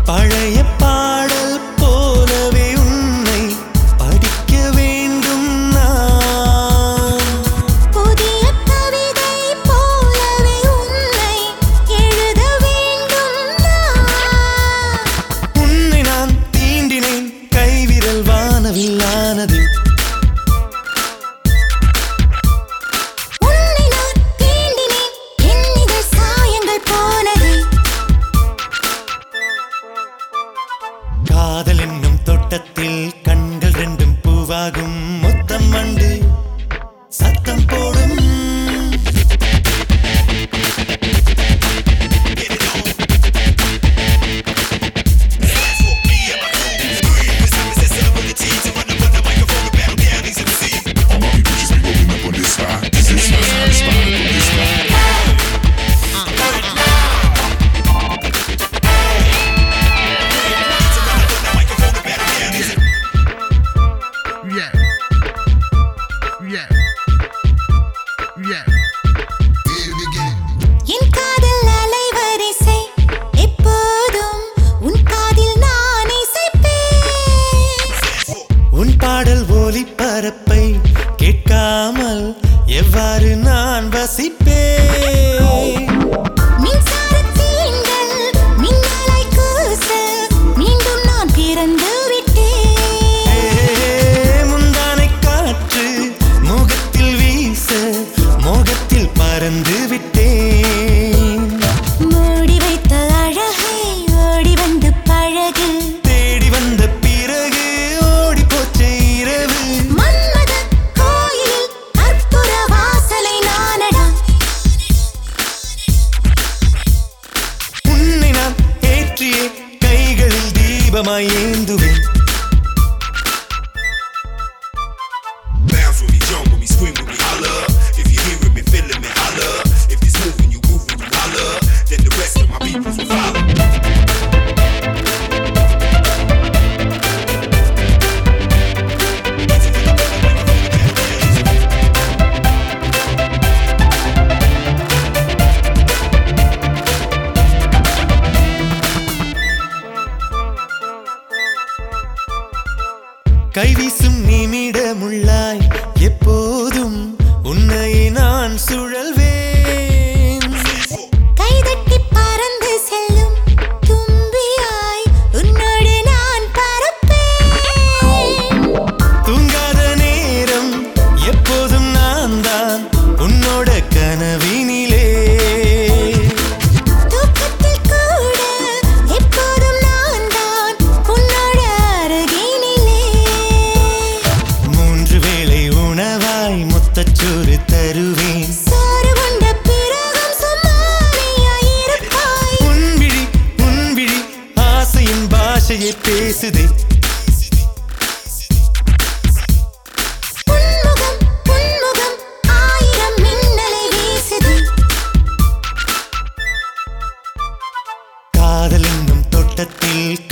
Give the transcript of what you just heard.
பழைய பாடல் போலவே உன்னை படிக்க வேண்டும் நான் புதிய கவிதை போலவே உன்னை எழுத வேண்டும் நான் உன்னை நான் தீண்டினேன் கைவிரல் வானவில்லானது உன்னை நான் தீண்டினேன் என் இதழ் சாயங்கள் போனது காதல் என்னும் தோட்டத்தில் கண்கள் ரெண்டும் பூவாகும் மொத்தம் மண்டு சத்தம் போடும் Yeah. Yeah. Yeah. என் காதல் அலைவரிசை எப்போதும் உன் காதில் நான் இசைப்பேன் உன் பாடல் ஒலிபரப்பை கேட்காமல் எவ்வாறு நான் வசிப்பேன் மின்சாரத் தீண்டல் மின்னலாய் கூச மீண்டும் நான் பிறந்து விட்டேன் ஏ, முந்தானை காற்று முகத்தில் வீச மோகத்தில் பறந்து விட்டேன் மூடி வைத்த அழகை ஓடி வந்து பழகு தேடி வந்த பிறகு ஓடி போச்சே இரவு மன்மத கோயிலில் அற்புத வாசலை நானடா உன்னை நான் ஏற்றிய கைகளில் தீபமாய் ஏந்துவேன் Bounce with me, jump with me, scream with me, holla. If you hearing me, feeling me, holla. If this moving you, grooving you, holla. Then the rest of my peoples will follow. கைவீசும் நிமிடமுள்ளாய் எப்போதும் உன்னை நான் சுழல்வேன் கைதட்டி பறந்து செல்லும் தும்பியாய் உன்னோடு நான் பறப்பேன் தூங்காத நேரம் எப்போதும் நான் தான் உன்னோட கனவினிலே தூக்கத்தில் கூட எப்போதும் நான் தான் உன்னோட அருகினிலே மூன்று வேளை உணவாய் முத்தச்சோறு தருவேன் சோறு உண்ட பிறகும் சும்மாரியாயிருப்பாய் உன்விழி உன்விழி ஆசையின் பாஷையை பேசுதே உன்முகம் உன்முகம் ஆயிரம் மின்னலை வீசுது காதல் என்னும் தோட்டத்தில்